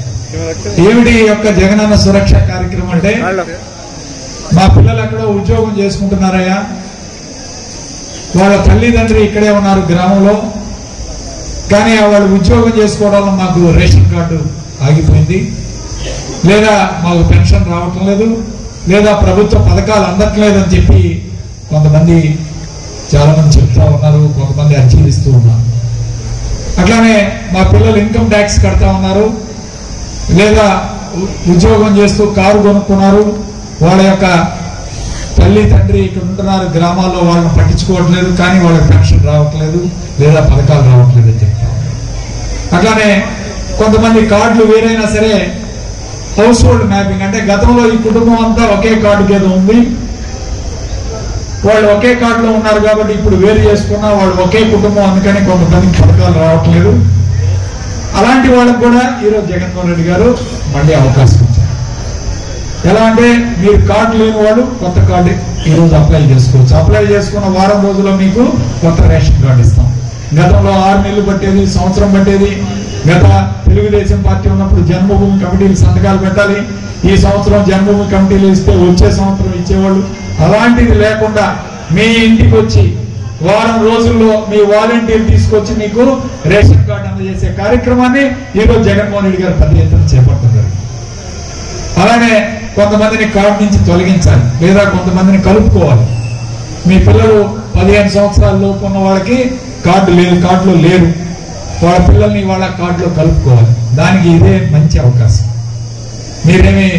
ఏమిటి ఈ యొక్క జగనన్న సురక్ష కార్యక్రమం అంటే మా పిల్లలు ఎక్కడో ఉద్యోగం చేసుకుంటున్నారయ్యా వాళ్ళ తల్లిదండ్రి ఇక్కడే ఉన్నారు గ్రామంలో కానీ వాళ్ళు ఉద్యోగం చేసుకోవడం వల్ల మాకు రేషన్ కార్డు ఆగిపోయింది లేదా మాకు పెన్షన్ రావటం లేదు లేదా ప్రభుత్వ పథకాలు అందట్లేదని చెప్పి కొంతమంది చాలా మంది చెప్తా ఉన్నారు కొంతమంది అర్జీలు ఇస్తూ ఉన్నారు అట్లానే మా పిల్లలు ఇన్కమ్ ట్యాక్స్ కడతా ఉన్నారు లేదా ఉ- ఉద్యోగం చేస్తూ కారు కొనుక్కున్నారు వాళ్ళ యొక్క తల్లి తండ్రి ఇక్కడ ఉంటున్నారు గ్రామాల్లో వాళ్ళని పట్టించుకోవట్లేదు కానీ వాళ్ళకి పెన్షన్ రావట్లేదు లేదా పథకాలు రావట్లేదు అని చెప్తా ఉన్నారు. అట్లానే కొంతమంది కార్డులు వేరైనా సరే హౌస్ హోల్డ్ మ్యాపింగ్ అంటే గతంలో ఈ కుటుంబం అంతా ఒకే కార్డు మీద ఉంది వాళ్ళు ఒకే కార్డులో ఉన్నారు కాబట్టి ఇప్పుడు వేరు చేసుకున్నా వాళ్ళు ఒకే కుటుంబం అందుకని కొంతమందికి పథకాలు రావట్లేదు అలాంటి వాళ్ళకు కూడా ఈరోజు జగన్మోహన్ రెడ్డి గారు మళ్ళీ అవకాశం ఇచ్చారు ఎలా అంటే మీరు కార్డు లేని వాళ్ళు కొత్త కార్డు ఈరోజు అప్లై చేసుకోవచ్చు అప్లై చేసుకున్న వారం రోజుల్లో మీకు కొత్త రేషన్ కార్డు ఇస్తాం గతంలో ఆరు నెలలు పట్టేది సంవత్సరం పట్టేది గత తెలుగుదేశం పార్టీ ఉన్నప్పుడు జన్మభూమి కమిటీలు సంతకాలు పెట్టాలి ఈ సంవత్సరం జన్మభూమి కమిటీలు ఇస్తే వచ్చే సంవత్సరం ఇచ్చేవాళ్ళు అలాంటిది లేకుండా మీ ఇంటికి వచ్చి వారం రోజుల్లో మీ వాలంటీర్ తీసుకొచ్చి మీకు రేషన్ కార్డు అందజేసే కార్యక్రమాన్ని ఈరోజు జగన్మోహన్ రెడ్డి గారు పెద్ద ఎత్తున చేపడుతున్నారు అలానే కొంతమందిని కార్డు నుంచి తొలగించాలి లేదా కొంతమందిని కలుపుకోవాలి మీ పిల్లలు పదిహేను సంవత్సరాల లోపు ఉన్న వాళ్ళకి కార్డు లేదు కార్డులో లేరు వాళ్ళ పిల్లల్ని వాళ్ళ కార్డులో కలుపుకోవాలి దానికి ఇదే మంచి అవకాశం మీరేమి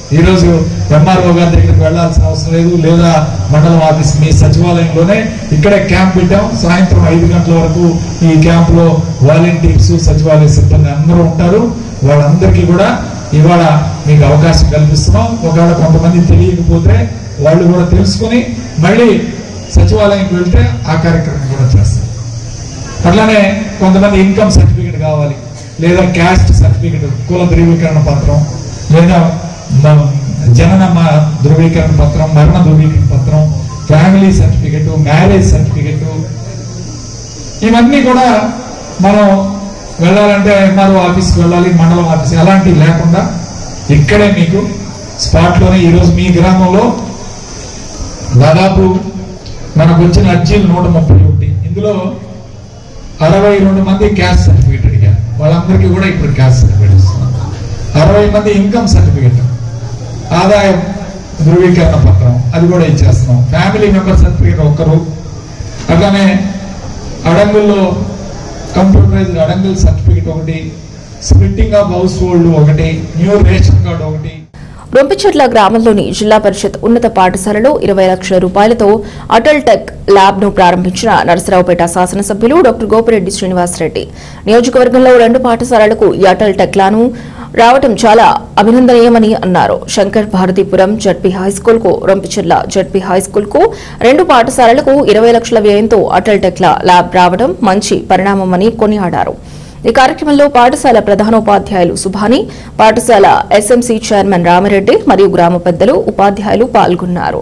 ఈరోజు ఎంఆర్ఓ గారి దగ్గరికి వెళ్ళాల్సిన అవసరం లేదు లేదా మండలం ఆఫీస్ మీ సచివాలయంలోనే ఇక్కడే క్యాంప్ పెట్టాం సాయంత్రం ఐదు గంటల వరకు ఈ క్యాంప్ లో వాలంటీర్స్ సచివాలయ సిబ్బంది అందరూ ఉంటారు వాళ్ళందరికీ కూడా ఇవాళ మీకు అవకాశం కల్పిస్తున్నాం ఒకవేళ కొంతమంది తెలియకపోతే వాళ్ళు కూడా తెలుసుకుని మళ్ళీ సచివాలయంకి వెళ్తే ఆ కార్యక్రమం కూడా చేస్తారు అట్లానే కొంతమంది ఇన్కమ్ సర్టిఫికేట్ కావాలి లేదా క్యాస్ట్ సర్టిఫికేట్ కుల ధృవీకరణ పత్రం లేదా మ- జనన మ- ధృవీకరణ పత్రం మరణ ధృవీకరణ పత్రం ఫ్యామిలీ సర్టిఫికెట్ మ్యారేజ్ సర్టిఫికెట్ ఇవన్నీ కూడా మనం వెళ్ళాలంటే ఎంఆర్ఓ ఆఫీస్కి వెళ్ళాలి మండలం ఆఫీస్ అలాంటివి లేకుండా ఇక్కడే మీకు స్పాట్లోనే ఈరోజు మీ గ్రామంలో దాదాపు మనకు వచ్చిన అర్జీలు నూట ముప్పై ఒకటి ఇందులో అరవై రెండు మంది క్యాస్ట్ సర్టిఫికేట్ అడిగారు వాళ్ళందరికీ కూడా ఇప్పుడు క్యాస్ట్ సర్టిఫికేట్ ఇస్తున్నాం అరవై మంది ఇన్కమ్ సర్టిఫికేట్ ఆదాయం ధృవీకరణ పత్రం అది కూడా ఇచ్చేస్తున్నాం ఫ్యామిలీ మెంబర్ సర్టిఫికేట్ ఒక్కరు అట్లానే అడంగుల్లో కంప్యూటరైజ్డ్ అడంగుల్ సర్టిఫికేట్ ఒకటి స్ప్లిట్టింగ్ ఆఫ్ హౌస్ హోల్డ్ ఒకటి న్యూ రేషన్ కార్డు ఒకటి రొంపిచెట్ల గ్రామంలోని జిల్లా పరిషత్ ఉన్నత పాఠశాలలో ఇరవై లక్షల రూపాయలతో అటల్ టెక్ ల్యాబ్ ను ప్రారంభించిన నరసరావుపేట శాసనసభ్యులు డాక్టర్ గోపిరెడ్డి శ్రీనివాసరెడ్డి నియోజకవర్గంలో రెండు పాఠశాలలకు ఈ అటల్ టెక్ లాను రావడం చాలా అభినందనీయమని అన్నారు శంకర్ భారతీపురం జడ్పీ హైస్కూల్ కు రొంపిచెర్ల జడ్పీ హైస్కూల్ కు రెండు పాఠశాలలకు ఇరవై లక్షల వ్యయంతో అటల్ టెక్ల ల్యాబ్ రావడం మంచి పరిణామమని కొనియాడారు ఈ కార్యక్రమంలో పాఠశాల ప్రధానోపాధ్యాయులు సుభాని పాఠశాల ఎస్ఎంసీ చైర్మన్ రామిరెడ్డి మరియు గ్రామ పెద్దలు ఉపాధ్యాయులు పాల్గొన్నారు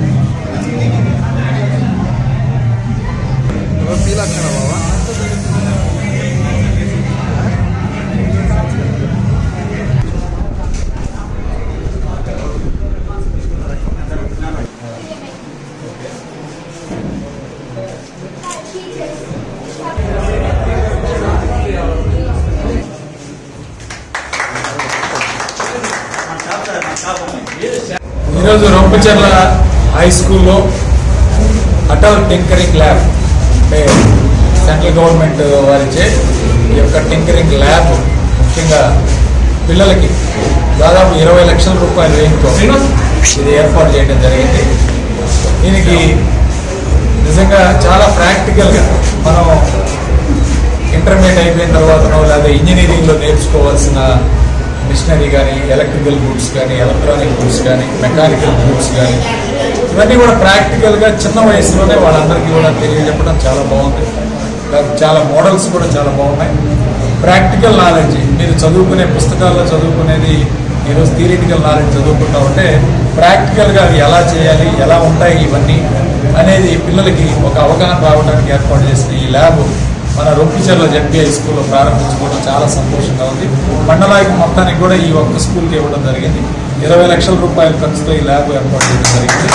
ఈరోజు రొంపచెర్ల హై స్కూల్లో అటల్ టింకరింగ్ ల్యాబ్ అంటే సెంట్రల్ గవర్నమెంట్ వారిచే ఈ యొక్క టింకరింగ్ ల్యాబ్ ముఖ్యంగా పిల్లలకి దాదాపు ఇరవై లక్షల రూపాయల వ్యయంతో ఇది ఏర్పాటు చేయడం జరిగింది దీనికి నిజంగా చాలా ప్రాక్టికల్గా మనం ఇంటర్మీడియట్ అయిపోయిన తర్వాతనో లేదా ఇంజనీరింగ్లో నేర్చుకోవాల్సిన మిషనరీ కానీ ఎలక్ట్రికల్ గూడ్స్ కానీ ఎలక్ట్రానిక్ గూడ్స్ కానీ మెకానికల్ గూడ్స్ కానీ ఇవన్నీ కూడా ప్రాక్టికల్గా చిన్న వయసులోనే వాళ్ళందరికీ కూడా తెలియజెప్పడం చాలా బాగుంది దానికి చాలా మోడల్స్ కూడా చాలా బాగున్నాయి ప్రాక్టికల్ నాలెడ్జ్ మీరు చదువుకునే పుస్తకాల్లో చదువుకునేది ఈరోజు థియరిటికల్ నాలెడ్జ్ చదువుకుంటా ఉంటే ప్రాక్టికల్గా అవి ఎలా చేయాలి ఎలా ఉంటాయి ఇవన్నీ అనేది పిల్లలకి ఒక అవగాహన రావడానికి ఏర్పాటు చేసిన ఈ ల్యాబ్ మన రొప్పిచెర్ల జడ్పీ హై స్కూల్లో ప్రారంభించుకోవడం చాలా సంతోషంగా ఉంది మండలానికి మొత్తానికి కూడా ఈ ఒక్క స్కూల్కి ఇవ్వడం జరిగింది ఇరవై లక్షల రూపాయల ఖర్చుతో ఈ ల్యాబ్ ఏర్పాటు చేయడం జరిగింది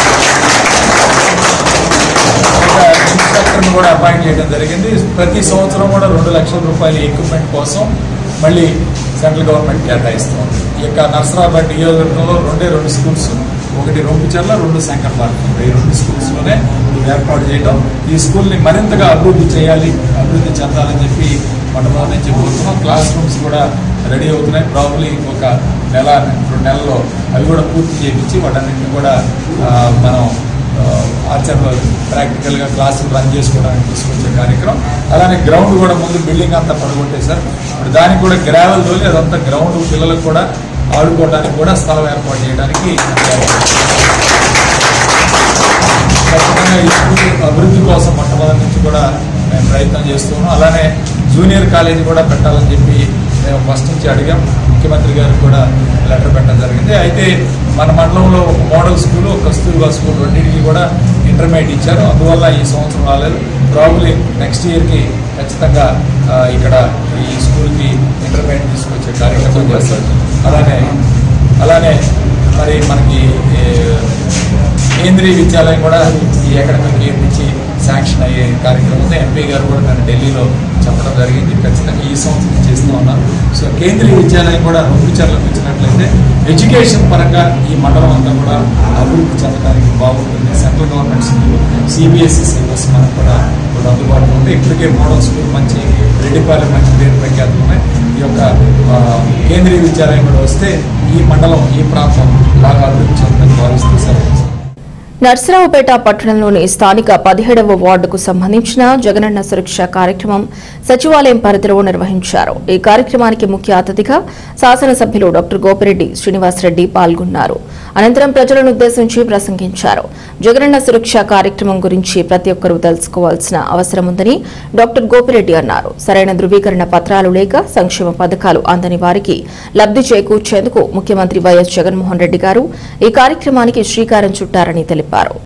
ఒక ఇన్స్ట్రక్టర్ని కూడా అపాయింట్ చేయడం జరిగింది ప్రతి సంవత్సరం కూడా రెండు లక్షల రూపాయల ఎక్విప్మెంట్ కోసం మళ్ళీ సెంట్రల్ గవర్నమెంట్ కేటాయిస్తాం ఈ యొక్క నర్సరాబాద్ నియోజకవర్గంలో రెండే రెండు స్కూల్స్ ఒకటి రొంపిచెర్ల రెండు శంకర్పాలెం ఈ రెండు స్కూల్స్లోనే ఇది ఏర్పాటు చేయడం ఈ స్కూల్ని మరింతగా అభివృద్ధి చేయాలి అభివృద్ధి చెందాలని చెప్పి మొట్టమొదటి నుంచి కోరుతున్నాం క్లాస్ రూమ్స్ కూడా రెడీ అవుతున్నాయి ప్రాబ్లీ ఇంకొక నెల రెండు నెలల్లో అవి కూడా పూర్తి చేయించి వాటన్నింటిని కూడా ఆ, మనం ఆ, ఆచరణలో ప్రాక్టికల్గా క్లాసులు రన్ చేసుకోవడానికి తీసుకొచ్చే కార్యక్రమం అలానే గ్రౌండ్ కూడా ముందు బిల్డింగ్ అంతా పడగొట్టేశారు ఇప్పుడు దానికి కూడా గ్రావెల్ తోలి అదంతా గ్రౌండ్ పిల్లలకు కూడా ఆడుకోవడానికి కూడా స్థలం ఏర్పాటు చేయడానికి ఖచ్చితంగా ఈ స్కూల్ అభివృద్ధి కోసం మొట్టమొదటి నుంచి కూడా మేము ప్రయత్నం చేస్తున్నాం అలానే జూనియర్ కాలేజీ కూడా పెట్టాలని చెప్పి మేము ఫస్ట్ నుంచి అడిగాం ముఖ్యమంత్రి గారికి కూడా లెటర్ పెట్టడం జరిగింది అయితే మన మండలంలో ఒక మోడల్ స్కూల్ ఒక కస్తూర్బా స్కూల్ రెండింటికి కూడా ఇంటర్మీడియట్ ఇచ్చారు అందువల్ల ఈ సంవత్సరం రాలేదు ప్రాబ్లీ నెక్స్ట్ ఇయర్కి ఖచ్చితంగా ఆ, ఇక్కడ ఈ స్కూల్కి ఇంటర్మీడియట్ తీసుకొచ్చే కార్యక్రమం చేస్తారు అలానే అలానే మరి మనకి ఏ, కేంద్రీయ విద్యాలయం కూడా ఈ అకాడమిక్ ఇయర్ నుంచి శాంక్షన్ అయ్యే కార్యక్రమం ఉంది ఎంపీ గారు కూడా నన్ను ఢిల్లీలో చెప్పడం జరిగింది ఖచ్చితంగా ఈ సంవత్సరం చేస్తూ ఉన్నారు సో కేంద్రీయ విద్యాలయం కూడా రొంపిచర్లకు ఇచ్చినట్లయితే ఎడ్యుకేషన్ పరంగా ఈ మండలం అంతా కూడా అభివృద్ధి చెందడానికి బాగుంటుంది central government school CBSE syllabus మనకు కూడా ఇప్పుడు అందుబాటులో ఉంది ఇప్పటికే మోడల్ స్కూల్ మంచి రెడ్డిపాలెం మంచి పేరు ప్రఖ్యాతులు ఉన్నాయి ఈ యొక్క ఆ, కేంద్రీయ విద్యాలయం కూడా వస్తే ఈ మండలం ఈ ప్రాంతం బాగా అభివృద్ధి చెందని భావిస్తూ సెలవు నర్సరావుపేట పట్టణంలోని స్థానిక పదిహేడవ వార్డుకు సంబంధించిన జగనన్న సురక్ష కార్యక్రమం సచివాలయం పరిధిలో నిర్వహించారు ఈ కార్యక్రమానికి ముఖ్య అతిథిగా శాసనసభ్యులు డాక్టర్ గోపిరెడ్డి శ్రీనివాసరెడ్డి పాల్గొన్నారు అనంతరం ప్రజలను ఉద్దేశించి ప్రసంగించారు జగనన్న సురక్ష కార్యక్రమం గురించి ప్రతి ఒక్కరూ తెలుసుకోవాల్సిన అవసరం ఉందని డాక్టర్ గోపిరెడ్డి అన్నారు సరైన ధృవీకరణ పత్రాలు లేక సంక్షేమ పథకాలు అందని వారికి లబ్ధి చేకూర్చేందుకు ముఖ్యమంత్రి వైఎస్ జగన్మోహన్ రెడ్డి గారు ఈ కార్యక్రమానికి శ్రీకారం చుట్టారని తెలిపారు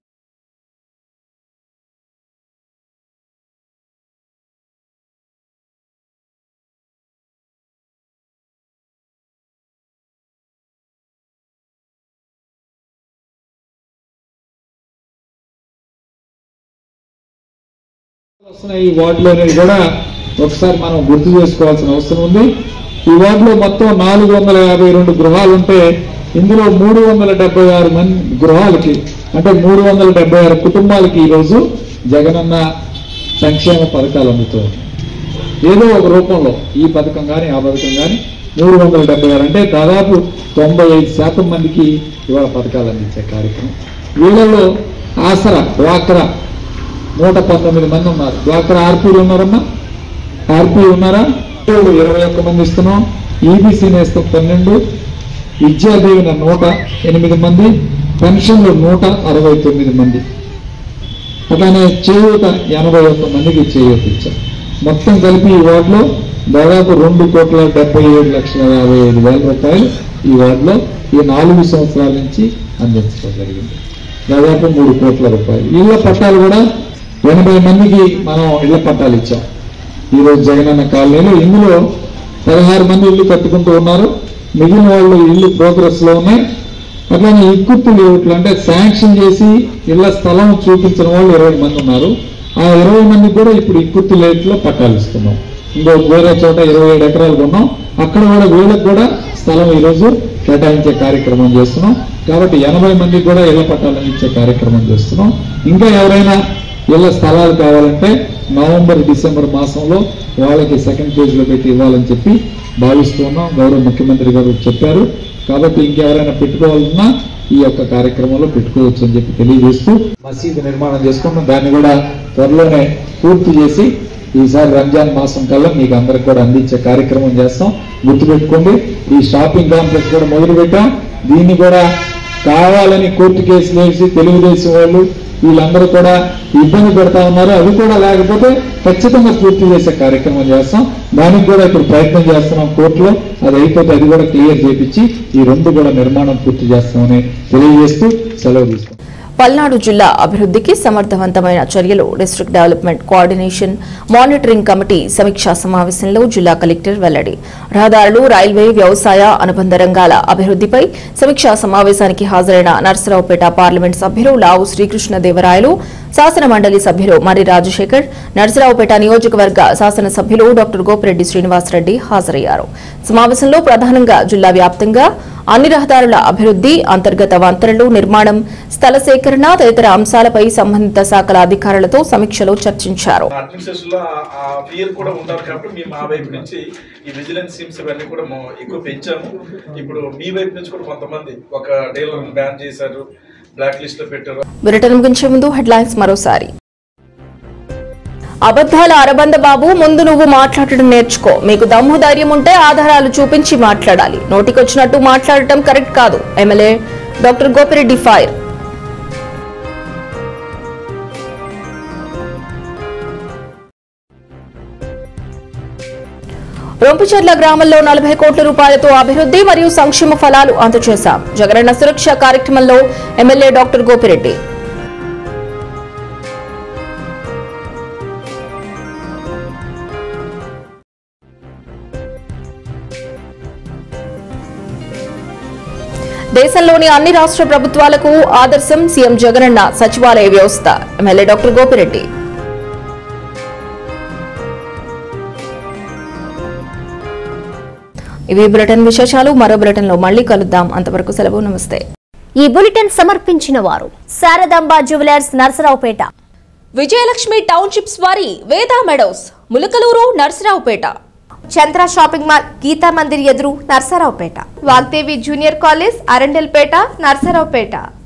వస్తున్న ఈ వార్డులో అనేది కూడా ఒకసారి మనం గుర్తు చేసుకోవాల్సిన అవసరం ఉంది ఈ వార్డులో మొత్తం నాలుగు వందల యాభై రెండు గృహాలు ఉంటే ఇందులో మూడు వందల డెబ్బై ఆరు మంది గృహాలకి అంటే మూడు వందల డెబ్బై ఆరు కుటుంబాలకి ఈరోజు జగనన్న సంక్షేమ పథకాలు అందుతాయి ఏదో ఒక రూపంలో ఈ పథకం కానీ ఆ పథకం కానీ మూడు వందల డెబ్బై ఆరు అంటే దాదాపు తొంభై ఐదు శాతం మందికి ఇవాళ పథకాలు అందించే కార్యక్రమం వీళ్ళలో ఆసరా డ్వాక్రా నూట పంతొమ్మిది మంది ఉన్నారు డ్వాక్రా ఆర్పీలు ఉన్నారమ్మా ఆర్పీ ఉన్నారా ఇరవై ఒక్క మంది ఇస్తున్నాం ఈబీసీ నేస్తం పన్నెండు విద్యా దీవెన నూట ఎనిమిది మంది పెన్షన్లు నూట అరవై తొమ్మిది మంది అట్లానే చేయూత ఎనభై ఒక్క మందికి చేయూత ఇచ్చాం మొత్తం కలిపి ఈ వార్డులో దాదాపు రెండు కోట్ల డెబ్బై ఏడు లక్షల యాభై ఐదు వేల రూపాయలు ఈ వార్డులో ఈ నాలుగు సంవత్సరాల నుంచి అందించడం జరిగింది దాదాపు మూడు కోట్ల రూపాయలు ఇళ్ల పట్టాలు కూడా ఎనభై మందికి మనం ఇళ్ల పట్టాలు ఇచ్చాం ఈరోజు జగనన్న కాలనీలో ఇందులో పదహారు మంది ఇల్లు కట్టుకుంటూ ఉన్నారు మిగిలిన వాళ్ళు ఇల్లు ప్రోగ్రెస్ లో ఉన్నాయి అట్లానే ఇక్కుత్తు లేవుట్లు అంటే శాంక్షన్ చేసి ఇళ్ల స్థలం చూపించిన వాళ్ళు ఇరవై మంది ఉన్నారు ఆ ఇరవై మందికి కూడా ఇప్పుడు ఇక్కుత్తు లేట్లో పట్టాలు ఇస్తున్నాం ఇంకో వేరే చోట ఇరవై ఏడు ఎకరాలు కొన్నాం అక్కడ కూడా వీళ్ళకి కూడా స్థలం ఈరోజు కేటాయించే కార్యక్రమం చేస్తున్నాం కాబట్టి ఎనభై మందికి కూడా ఇళ్ల పట్టాలను ఇచ్చే కార్యక్రమం చేస్తున్నాం ఇంకా ఎవరైనా ఇళ్ల స్థలాలు కావాలంటే నవంబర్ డిసెంబర్ మాసంలో వాళ్ళకి సెకండ్ ఫేజ్ లో పెట్టి ఇవ్వాలని చెప్పి భావిస్తూ ఉన్నాం గౌరవ ముఖ్యమంత్రి గారు చెప్పారు కాబట్టి ఇంకెవరైనా పెట్టుకోవాలన్నా ఈ యొక్క కార్యక్రమంలో పెట్టుకోవచ్చు అని చెప్పి తెలియజేస్తూ మసీదు నిర్మాణం చేసుకున్నాం దాన్ని కూడా త్వరలోనే పూర్తి చేసి ఈసారి రంజాన్ మాసం కల్లా మీకు అందరికి కూడా అందించే కార్యక్రమం చేస్తాం గుర్తుపెట్టుకోండి ఈ షాపింగ్ కాంప్లెక్స్ కూడా మొదలు పెట్టాం దీన్ని కూడా కావాలని కోర్టు కేసులు వేసి తెలుగుదేశం వాళ్ళు వీళ్ళందరూ కూడా ఇబ్బంది పెడతా ఉన్నారు అది కూడా లేకపోతే ఖచ్చితంగా పూర్తి చేసే కార్యక్రమం చేస్తాం దానికి కూడా ఇప్పుడు ప్రయత్నం చేస్తున్నాం కోర్టులో అది అయిపోతే అది కూడా క్లియర్ చేపించి ఈ రెండు కూడా నిర్మాణం పూర్తి చేస్తామని తెలియజేస్తూ సెలవు తీసుకుంటాం పల్నాడు జిల్లా అభివృద్ధికి సమర్థవంతమైన చర్యలు district development coordination monitoring committee సమీక్షా సమావేశంలో జిల్లా కలెక్టర్ వెల్లడి రహదారులు రైల్వే వ్యవసాయ అనుబంధ రంగాల అభివృద్ధిపై సమీక్షా సమావేశానికి హాజరైన నర్సరావుపేట పార్లమెంట్ సభ్యులు లావు శ్రీకృష్ణదేవరాయలు శాసన మండలి సభ్యులు మర్రి రాజశేఖర్ నర్సరావుపేట నియోజకవర్గ శాసన సభ్యులు డాక్టర్ గోపిరెడ్డి శ్రీనివాసరెడ్డి హాజరయ్యారు సమావేశంలో ప్రధానంగా జిల్లా వ్యాప్తంగా అన్ని రహదారుల అభివృద్ధి అంతర్గత వంతెనలు నిర్మాణం స్థల సేకరణ తదితర అంశాలపై సంబంధిత శాఖల అధికారులతో సమీక్షలో చర్చించారు అడ్మినిస్ట్రేషన్ లో ఆ ఫియర్ కూడా ఉంటారు కాబట్టి మేము ఆ వైపు నుంచి ఈ విజిలెన్స్ టీమ్స్ ఇవన్నీ కూడా mo- ఎక్కువ పెంచాము ఇప్పుడు మీ వైపు నుంచి కూడా కొంతమంది ఒక డీలర్ బ్యాన్ చేశారు బ్లాక్ లిస్ట్ లో పెట్టారు బులెటిన్ ముగించే ముందు హెడ్లైన్స్ మరోసారి అబద్ధాల అరబంద బాబు ముందు నువ్వు మాట్లాడటం నేర్చుకో మీకు దమ్ము ధైర్యం ఉంటే ఆధారాలు చూపించి మాట్లాడాలి నోటికొచ్చినట్టు మాట్లాడటం కరెక్ట్ కాదు MLA doctor Gopireddy fire Rompicherla గ్రామంలో నలభై కోట్ల రూపాయలతో అభివృద్ధి మరియు సంక్షేమ ఫలాలు అందజేశాం జగనన్న సురక్ష కార్యక్రమంలో ఎమ్మెల్యే డాక్టర్ గోపిరెడ్డి దేశంలోని అన్ని రాష్ట్ర ప్రభుత్వాలకు ఆదర్శం సీఎం జగనన్న సచివాలయ వ్యవస్థ ఎమ్మెల్యే డాక్టర్ గోపిరెడ్డి ఇవి బులెటిన్ విశేషాలు మరో బులెటిన్ లో మళ్ళీ కలుద్దాం అంతవరకు సెలవు నమస్తే ఈ బులెటిన్ సమర్పించిన వారు శారదాంబ జ్యువెలర్స్ నర్సరావుపేట విజయలక్ష్మి టౌన్షిప్స్ వారి Veda meadows Mulakaluru Narasaraopet Chandra shopping mall Geeta Mandir ఎదురు నర్సరావుపేట వాగ్దేవి జూనియర్ కాలేజ్ అరండల్పేట నర్సరావుపేట